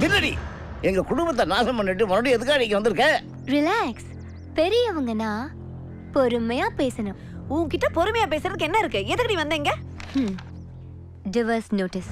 என்னடி எங்க குடும்பத்தை நாசம் பண்ணிட்டு மறுபடியும் எதுக்காக நீங்க வந்திருக்க ரிலாக்ஸ் பெரியவங்கன்னா பொறுமையா பேசணும் உன்கிட்ட பொறுமையா பேசுறதுக்கு என்ன இருக்கு எதுக்கு நீ வந்தீங்க டிவர்ஸ் நோட்டீஸ்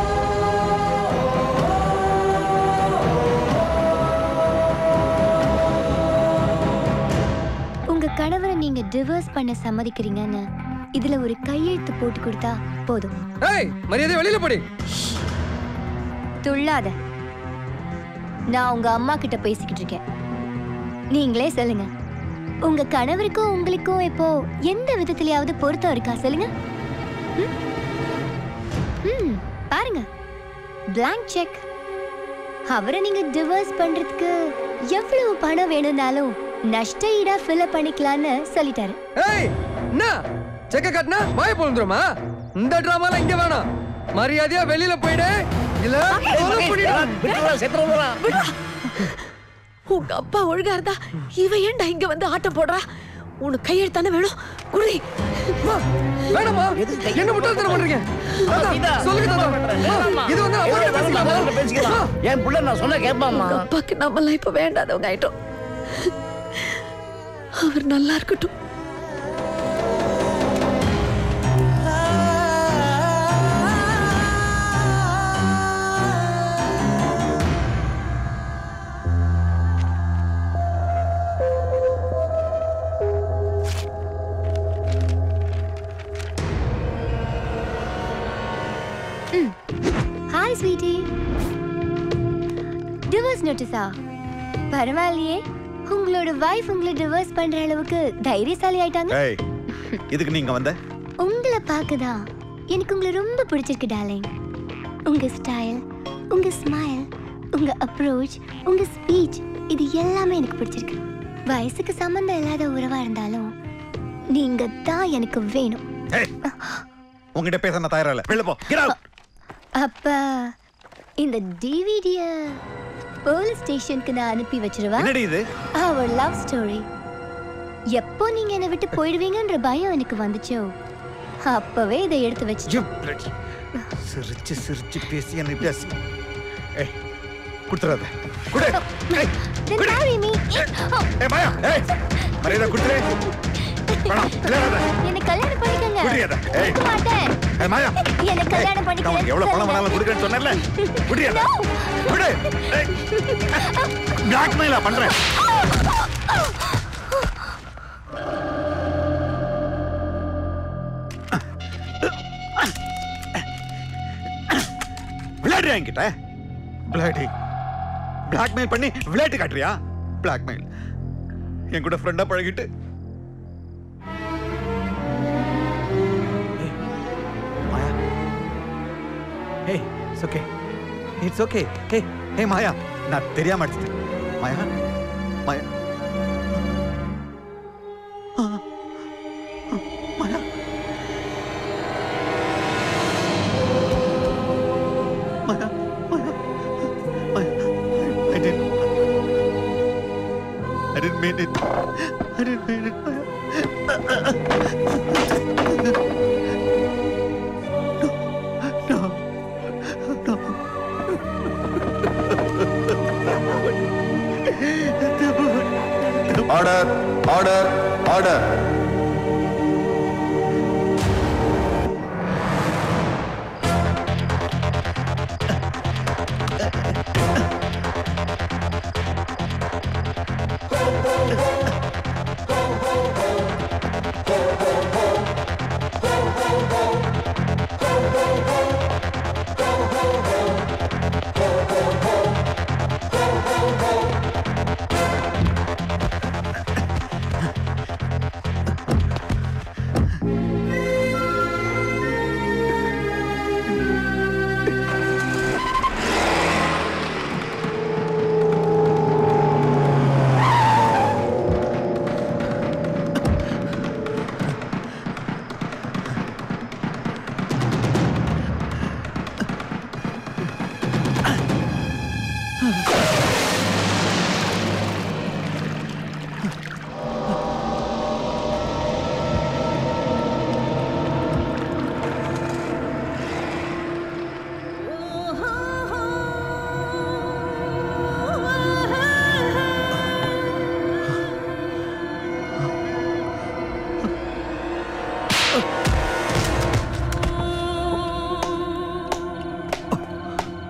உங்க கணவரை நீங்க டிவோர்ஸ் பண்ண சம்மதிக்கிறீங்கன்னு இதுல ஒரு கையெழுத்து போட்டு கொடுத்தா போதும் ஏய் மரியாதை வெளியில போடி துள்ளாத நான் உங்க அம்மா கிட்ட பேசிக்கிட்டு இருக்கேன் நீங்களே சொல்லுங்க உங்க கணவருக்கும் உங்களுக்கும் இப்போ எந்த விதத்திலயாவது பொருத்தம் இருக்கா சொல்லுங்க ம்? ம் பாருங்க blank செக் அவரை நீங்க டிவோர்ஸ் பண்றதுக்கு எவ்வளவு பணம் வேணும்னாலும் நஷ்ட ஈடா ஃபில் பண்ணிக்கலாம்னு சொல்லிட்டாரு ஏய் என்ன செக்க காட்டினா வாய பொழுந்துருமா இந்த டிராமாலாம் இங்க வேணாம் மரியாதையா வெளியில போயிடு இல்ல கொலை பண்ணிடுவேன். விட்டுறா செத்துறா உங்க அப்பா ஒழுங்கா இருந்தா இவ ஏன்டா இங்க வந்து ஆட்டம் போடுறா உனக்கு கையெழுத்தானே வேணும் குடி அம்மா, வேணாம்மா என்ன முட்டாள்தனம் பண்றீங்க தாத்தா, சொல்லுங்க தாத்தா இது வந்து அப்புறம் பேசிக்கலாமா? பேசிக்கலாம் என் புள்ள நான் சொன்ன கேட்பாமா உங்க அப்பாக்கு நம்மளாம் இப்ப வேண்டாதவங்க ஆயிட்டோம் அவர் நல்லா இருக்கட்டும் ஹாய் ஸ்வீட்டி டிவோர்ஸ் நோட்டீஸா பரவாயில்லையே உங்களோட வைஃப் உங்களை டிவோர்ஸ் பண்ற அளவுக்கு தைரியசாலி ஆயிட்டாங்க ஏய் இதுக்கு நீங்க வந்த உங்களை பார்க்கதான் எனக்கு உங்களை ரொம்ப பிடிச்சிருக்கு டார்லிங் உங்க ஸ்டைல் உங்க ஸ்மைல் உங்க அப்ரோச் உங்க ஸ்பீச் இது எல்லாமே எனக்கு பிடிச்சிருக்கு வயசுக்கு சம்மந்தம் இல்லாத உறவா இருந்தாலும் நீங்க தான் எனக்கு வேணும் ஏய் உங்ககிட்ட பேச நான் தயாரா இல்ல வெளில போ get out. அப்ப இந்த டிவிடிய போலீஸ் ஸ்டேஷனுக்கு நான் அனுப்பி வச்சிருவா என்னடி இது அவர் லவ் ஸ்டோரி எப்போ நீங்க என்னை விட்டு போயிடுவீங்கன்ற பயம் எனக்கு வந்துச்சோ அப்பவே இதை எடுத்து வச்சு You bloody- சிரிச்சு சிரிச்சு பேசி என்ன பேசி ஏய் குடுத்துறாத குடு ஏய் Then marry me. ஏய் மாயா ஏய் மரியாதை குடுத்துரு வேணாம் விளையாடாத என்னை கல்யாணம் பண்ணிக்கங்க குடியாத ஏய் கொடுக்க மாட்டேன் ஏய் மாயா என்னை கல்யாணம் நான் உனக்கு பண்ணிக்கிறேன் எவ்வளவு பணம் வேணாலும் கொடுக்கறேன்னு சொன்னேன்ல குடியாத குடு ஏய் பிளாக்மெயிலா பண்றேன் விளையாடுறியா என்கிட்ட பிளாடி பிளாக்மெயில் பண்ணி விளையாட்டு காட்டுறியா பிளாக்மெயில் என் கூட ஃப்ரெண்டா பழகிட்டு மாயா ஏய் it's okay it's okay hey hey Maya நான் தெரியாம அடிச்சிட்டேன் மாயா மாயா ஆ, ஆ, Maya Maya Maya Maya I didn't I didn't mean it I didn't mean it Maya no no order order order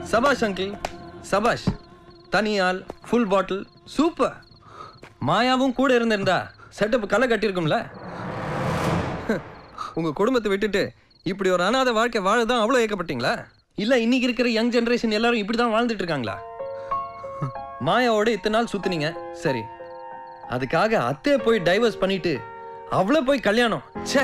சபாஷ் அங்கிள் சபாஷ் தனியால் ஃபுல் பாட்டில் சூப்பர் மாயாவும் கூட இருந்திருந்தா செட்டப் களை கட்டியிருக்கும்ல உங்க குடும்பத்தை விட்டுட்டு இப்படி ஒரு அனாதை வாழ்க்கை வாழதான் அவ்வளோ ஏக்கப்பட்டீங்களா இல்ல இன்னைக்கு இருக்கிற யங் ஜெனரேஷன் எல்லாரும் இப்படி தான் வாழ்ந்துட்டு இருக்காங்களா மாயாவோட இத்தனை நாள் சுத்துனீங்க சரி அதுக்காக அத்தையை போய் டைவர்ஸ் பண்ணிட்டு அவளை போய் கல்யாணம் ச்சே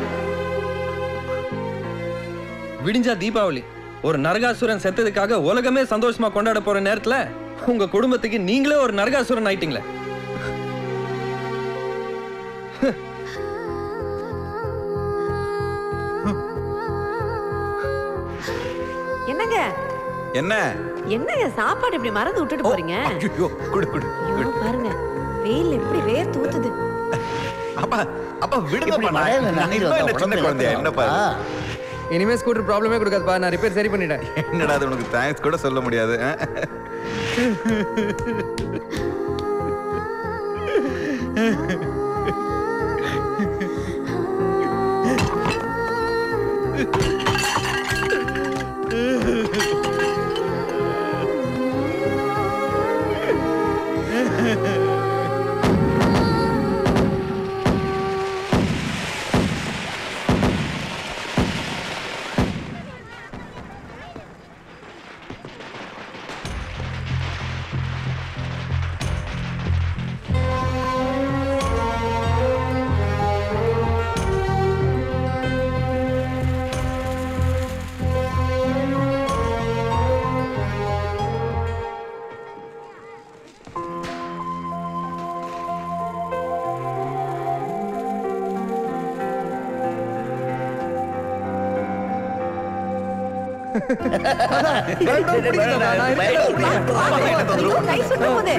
விடிஞ்சா தீபாவளி ஒரு நரகாசுரன் செத்ததுக்காக உலகமே சந்தோஷமா கொண்டாட போற நேரத்துல உங்க குடும்பத்துக்கு நீங்களே ஒரு நரகாசுரன் ஆயிட்டீங்களே என்னங்க என்ன என்னங்க சாப்பாடு இப்படி மறந்து விட்டுட்டு போறீங்க ஐயோ குடு குடு ஐயோ பாருங்க வெயில் எப்படி வேர்த்து ஊத்துது அப்பா அப்பா விடுங்கப்பா இப்படி நான் மழையில நான் நனைஞ்சு இன்னும் வந்தா என்ன சின்ன உடம்புல குழந்தையா என்னப்பா இது? ஆ. இனிமே ஸ்கூட்டர் ப்ராப்ளமே கொடுக்காதுப்பா நான் ரிப்பேர் சரி பண்ணிட்டேன் என்னடா அது உனக்கு தேங்க்ஸ் கூட சொல்ல முடியாது ஆ? நான் இருக்கேன். ஐயோ, கை சுட்டும் போதே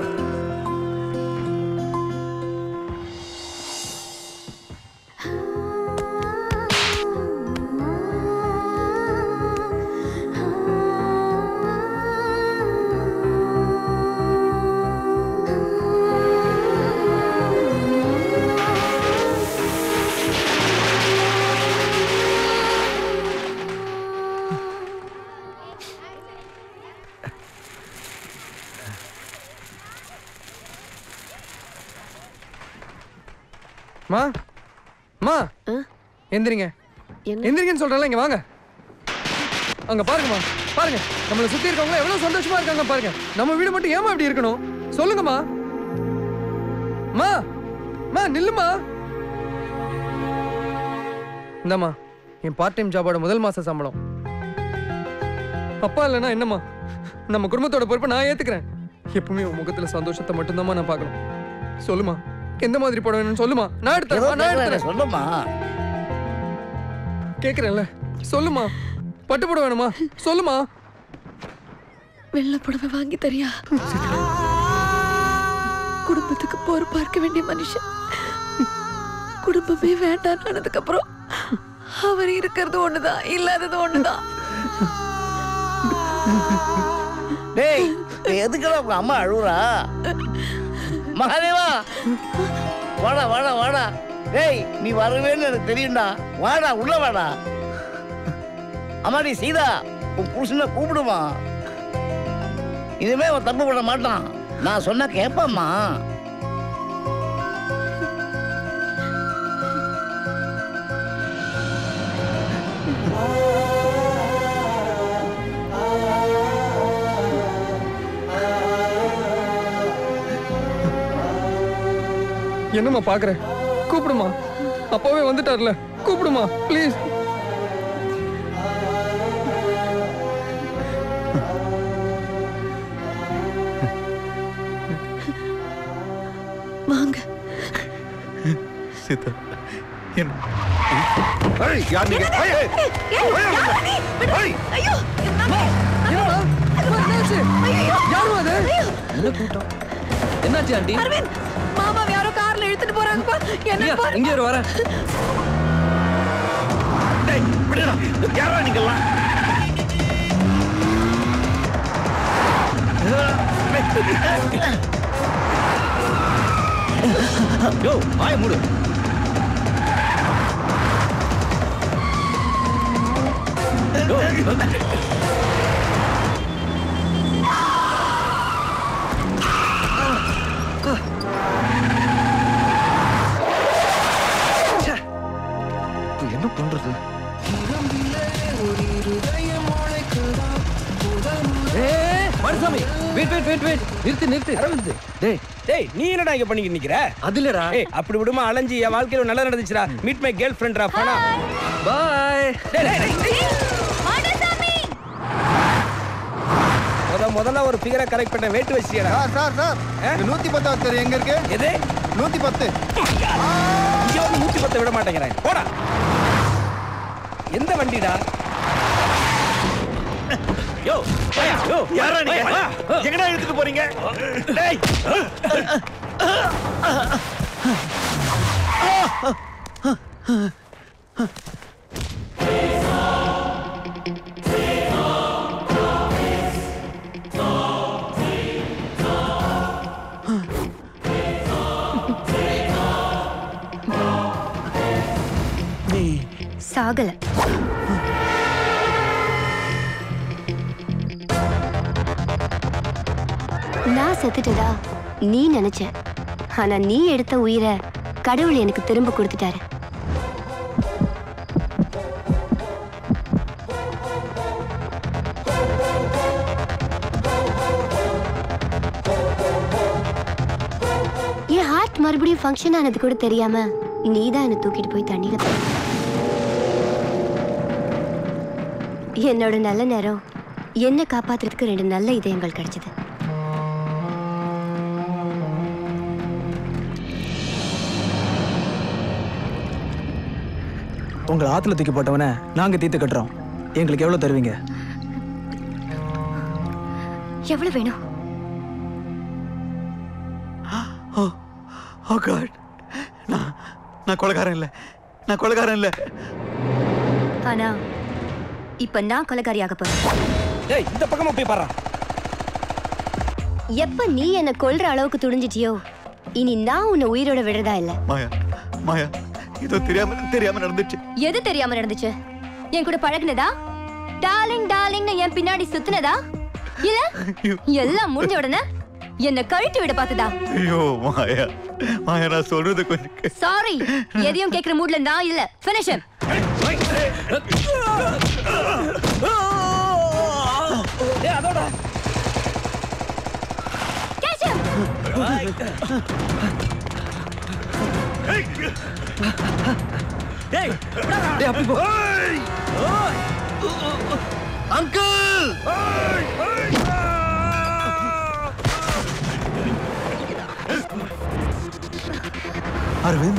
மா மா ஆ? எந்திரிங்க என்ன எந்திரிங்கன்னு சொல்றேன்ல இங்க வாங்க அங்க பாருங்கம்மா பாருங்க நம்மள சுத்தி இருக்கவங்க எவ்வளவு சந்தோஷமா இருக்காங்க பாருங்க நம்ம வீடு மட்டும் ஏமா இப்படி இருக்கணும் சொல்லுங்கம்மா மா மா நில்லுமா இந்தாம்மா என் பார்ட் டைம் ஜாபோட முதல் மாச சம்பளம் அப்பா இல்லைன்னா என்னம்மா நம்ம குடும்பத்தோட பொறுப்பை நான் ஏத்துக்கிறேன் எப்பவுமே உன் முகத்துல சந்தோஷத்தை மட்டும்தாம்மா நான் பார்க்கணும் சொல்லுமா எந்த மாதிரி போட வேணும்னு சொல்லுமா நான் ஏதோ எடுத்தேன் நான் கேக்குறாரு, எடுத்தேன் சொல்லுமா கேக்குறேன்ல சொல்லுமா பட்டு போட வேணுமா சொல்லுமா வெள்ளை புடவை வாங்கி தரியா குடும்பத்துக்கு பொறுப்பா இருக்க வேண்டிய மனுஷன் குடும்பமே வேண்டாம் ஆனதுக்கு அப்புறம் அவர் இருக்கிறது ஒண்ணுதான் இல்லாதது ஒண்ணுதான் டேய் நீ எதுக்குடா உங்க அம்மா அழுவுறா மகாதேவா வாடா வாடா வாடா டேய் நீ வருவேன்னு எனக்கு தெரியும்டா வாடா உள்ள வாடா அம்மாடி சீதா உன் புருஷனை கூப்பிடுமா இனிமே அவன் தப்பு பண்ண மாட்டான் நான் சொன்னா கேட்பாம்மா என்னம்மா பாக்குற கூப்பிடுமா அப்பாவே வந்துட்டார்ல கூப்பிடுமா ப்ளீஸ் வாங்க சீதா என்ன ஏய், யார் நீங்க ஏய், ஏய், ஏய். ஐயோ என்னம்மா அம்மா, என்னாச்சு யாருமா அது என்ன கூட்டம் என்னாச்சு ஆண்டி அரவிந்த் மாமா யாரோ கார்ல இழுத்துட்டு போறாங்கப்பா என்ன இங்க பாரு இங்க இரு வரேன் டேய் விடுடா யாரா நீங்கெல்லாம் யோ வாய மூடு யோ, வெயிட் வெயிட் வெயிட் நிறுத்து நிறுத்து அரவிந்த் டேய் டேய் நீ என்னடா இங்க பண்ணிக்கிட்டு நிக்கிற அதுலடா ஏய் அப்படி விடுமா அலைஞ்சி என் வாழ்க்கையில நல்லா நடந்துச்சுடா மீட் மை கேர்ள் ஃப்ரெண்ட்ரா பணா பாய் முத முதல்ல ஒரு ஃபிகரை கரெக்ட் பண்ண வெயிட் வச்சியடா சார் சார் சார் நூத்தி பத்தாவது தெரு எங்க இருக்கு எது நூத்தி பத்து இங்க வந்து நூத்தி பத்தை விட மாட்டேங்கிறேன் போடா எந்த வண்டிடா யோ வாயா, யோ யாரா நீங்க எங்கடா எடுத்துட்டு போறீங்க டேய் சாகல நான் செத்துட்டதா நீ நினைச்ச ஆனா நீ எடுத்த உயிரை கடவுள் எனக்கு திரும்ப கொடுத்துட்டாரு என் ஹார்ட் மறுபடியும் ஃபங்க்ஷன் ஆனது கூட தெரியாம நீ தான் என்னை தூக்கிட்டு போய் தண்ணியில போட்ட. என்னோட நல்ல நேரம் என்ன காப்பாத்துறதுக்கு ரெண்டு நல்ல இதயங்கள் கிடைச்சது உங்களை ஆத்துல தூக்கி போட்டவனை நாங்க தீர்த்து கட்டுறோம் எங்களுக்கு எவ்வளவு தருவீங்க எவ்வளவு வேணும் ஓ காட் நான் நான் கொலைகாரன் இல்லை நான் கொலைகாரன் இல்லை ஆனா இப்ப நான் கொலைகாரியாக போறேன் டேய் இந்த பக்கமா போய் பாறா எப்ப நீ என்ன கொல்ற அளவுக்கு துணிஞ்சிட்டியோ இனி நான் உன்னை உயிரோட விடுறதா இல்ல மாயா மாயா இதோ தெரியாம தெரியாம நடந்துச்சு எது தெரியாம நடந்துச்சு என் கூட பழகுனதா டார்லிங் டார்லிங்னு என் பின்னாடி சுத்துனதா இல்ல எல்லாம் முடிஞ்ச உடனே என்ன கழட்டி விட பார்த்ததா ஐயோ மாயா மாயா நான் சொல்றது கொஞ்சம் கே- சாரி எதையும் கேக்குற மூட்ல நான் இல்ல finish him டேய் அதோட catch him டேய் டேய் அப்படி போ அங்கிள் அரவிந்த்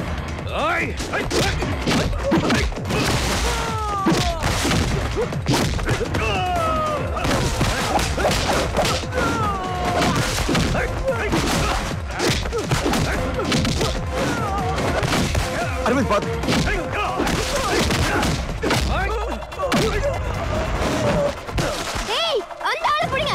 அரவிந்த் பாத்து டேய் அந்த ஆளை பிடிங்க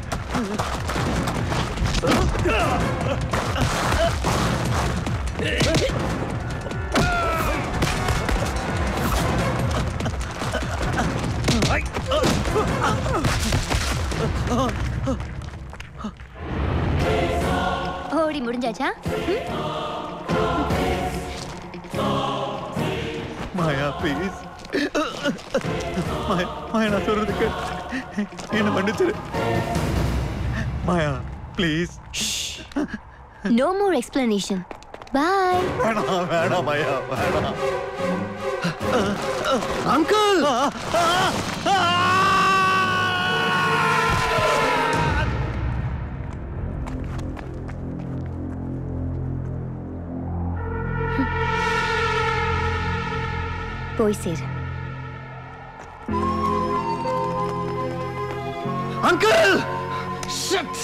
ஓடி முடிஞ்சாச்சா மாயா ப்ளீஸ் மாயா மாயா நான் சொல்றது கேள் என்ன மன்னிச்சிரு Maya please no more explanation bye வேணாம் வேணாம் மாயா வேணாம் அங்கிள் போய் சேரு அங்கிள் ஷட்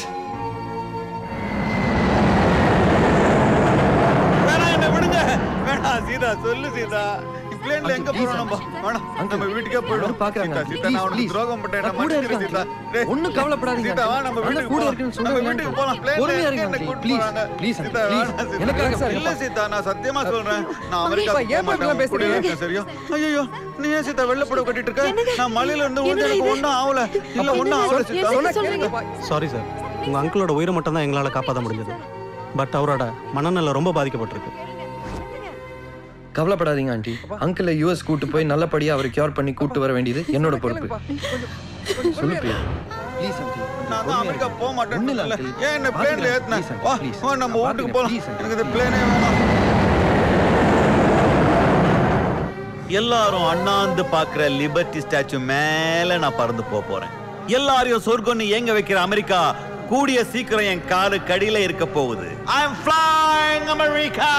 வேணாம் என்ன விடுங்க வேணாம் சீதா சொல்லு சீதா பிளேன்ல எங்க போறோம் நம்ம வேணாம் நம்ம வீட்டுக்கே போயிடும் பாக்குறாங்க. சீதா சீதா நான் உனக்கு Please, துரோகம் பண்ணேன் நான் நான் கூட மன்னிச்சிரு இருக்கேன். சீதா டேய், ஒண்ணும் கவலைப்படாதீங்க. சீதா வா நம்ம நான் வீட்டுக்கு கூட போலாம் இருக்கேன்னு நம்ம சொல்றேன். வீட்டுக்கு போலாம் பிளேன்ல பொறுமையா இருங்க என்ன aunty. கூட்டிட்டு Please, போறாங்க please, சீதா please. வேணாம் சீதா. எனக்காக சார் இல்ல சீதா நான் சத்தியமா சொல்றேன் நான் அம்மா, அமெரிக்கா ஏன் இப்படிலாம் பேசுறீங்க? சரியா ஐயோ நீ ஏன் சீதா வெள்ளை புடவை கட்டிட்டு இருக்க நான் மலையில இருந்து வந்து எனக்கு ஒண்ணும் ஆகல இல்ல ஒண்ணும் ஆகல சீதா சொன்னா கேளுங்க சாரி சார் உங்க அங்கிளோட உயிரை மட்டும் தான் எங்களால காப்பாற்ற முடிஞ்சது பட் அவரோட மனநல ரொம்ப பாதிக்கப்பட்டிருக்கு கவலைப்படாதீங்க ஆண்டி அங்கிளை யூஎஸ் கூட்டு போய் நல்லபடியா அவரை கியூர் பண்ணி கூட்டு வர வேண்டியது என்னோட பொறுப்பு கேளுங்கப்பா. கொஞ்சம் கொஞ்சம் சொல்லு பொறுமையா பிரியா இருங்க. ப்ளீஸ் அங்கிள் நான் தான் அமெரிக்கா போக மாட்டேன்னு ஒண்ணும் இல்ல, சொன்னேன்ல. uncle. ஏன் என்ன பிளேன்ல பாத்துக்கலாம். ஏத்துன Please, uncle, வா please. வா நம்ம நான் வீட்டுக்கு போலாம் பாத்துக்கிறேன். Please, எனக்கு இந்த பிளேனே வேணாம் எல்லாரும் அண்ணாந்து பாக்குற லிபர்ட்டி ஸ்டாச்சு மேல நான் பறந்து போக போறேன் எல்லாரையும் சொர்க்கம்னு ஏங்க வைக்கிற அமெரிக்கா கூடிய சீக்கிரம் என் காலு கடியில இருக்க போகுது ஐ அம் flying அமெரிக்கா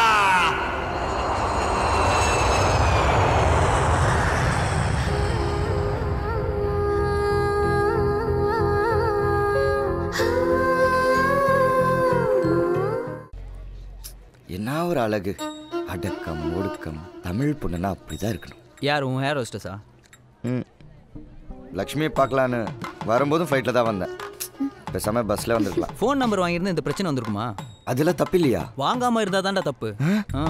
என்ன ஒரு அழகு அடக்கம் ஒடுக்கம் தமிழ் பொண்ணுன்னா அப்படிதான் இருக்கணும் யார் உன் ஹேர் ஹோஸ்டஸா ம் லக்ஷ்மியை பார்க்கலான்னு வரும்போதும் ஃப்ளைட்டில் தான் வந்தேன் பேசாம பஸ்ல வந்திருக்கலாம் ஃபோன் நம்பர் வாங்கியிருந்தா இந்த பிரச்சனை வந்திருக்குமா அதெல்லாம் தப்பு இல்லையா வாங்காம இருந்தா தான்டா தப்பு ஆ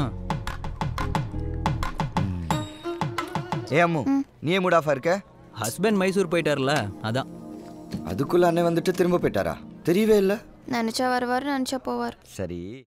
ஏ அம்மு நீ மூட் ஆஃபா இருக்க ஹஸ்பண்ட் மைசூர் போயிட்டார்ல அதான் அதுக்குள்ள அண்ணன் வந்துட்டு திரும்ப போயிட்டாரா தெரியவே இல்லை நினைச்சா வருவார் நினைச்சா போவார் சரி